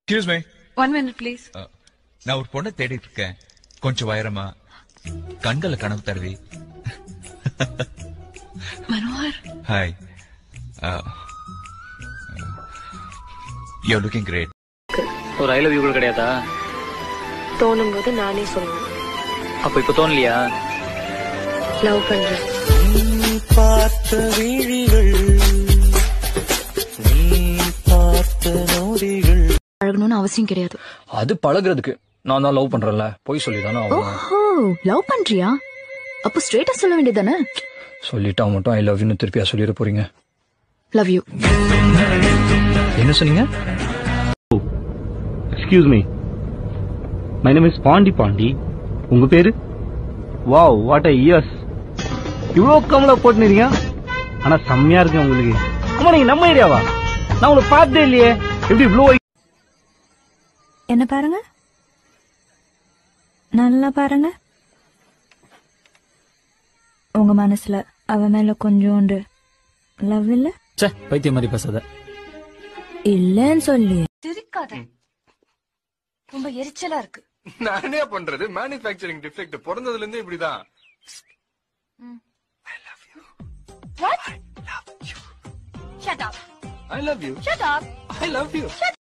Excuse me one minute please நான் ஒரு பொண்ணை தேடிட்டு இருக்கேன் கொஞ்சம் உயரமா கண்களை கனவு தருவி Manohar hi you looking great ஒரு ஐ லவ் யூ கூட கிடையாதா தோணும் போது நானே சொல்லுவேன் அப்ப இப்ப தோணலையா லவ் பண்றேன் நீ பார்த்த விழிகள் நீ பார்த்த நொடிகள் பழகணும்னு அவசியம் கிடையாது அது பழகுறதுக்கு நான் தான் லவ் பண்றேன்ல போய் சொல்லி தானே ஆகணும் ஓஹோ லவ் பண்றியா அப்போ ஸ்ட்ரெயிட்டா சொல்ல வேண்டியதானே சொல்லிட்டா மட்டும் ஐ லவ் யூன்னு திருப்பியா சொல்லிட போறீங்க லவ் யூ என்ன சொன்னீங்க excuse me my name is Pandi Pandi உங்க பேரு வாவ் வாட் அ இயர்ஸ் இவ்வளோ கமலா போட்டுனீங்க ஆனா செம்மையா இருக்கு உங்களுக்கு ஆமா நீங்க நம்ம ஏரியாவா நான் உங்களை பார்த்ததே இல்லையே எப்படி இவ்வளோ என்ன பாருங்க நல்லா பாருங்க உங்க மனசுல அவ மேல கொஞ்சோண்டு லவ் இல்ல சே பைத்தியம் மாதிரி பேசாத இல்லன்னு சொல்லி சிரிக்காத ரொம்ப எரிச்சலா இருக்கு நான் என்ன பண்றது மேனுஃபேக்சரிங் டிஃபெக்ட் பிறந்ததுல இருந்தே இப்படிதான் What? Shut up. I love you Shut up. I love you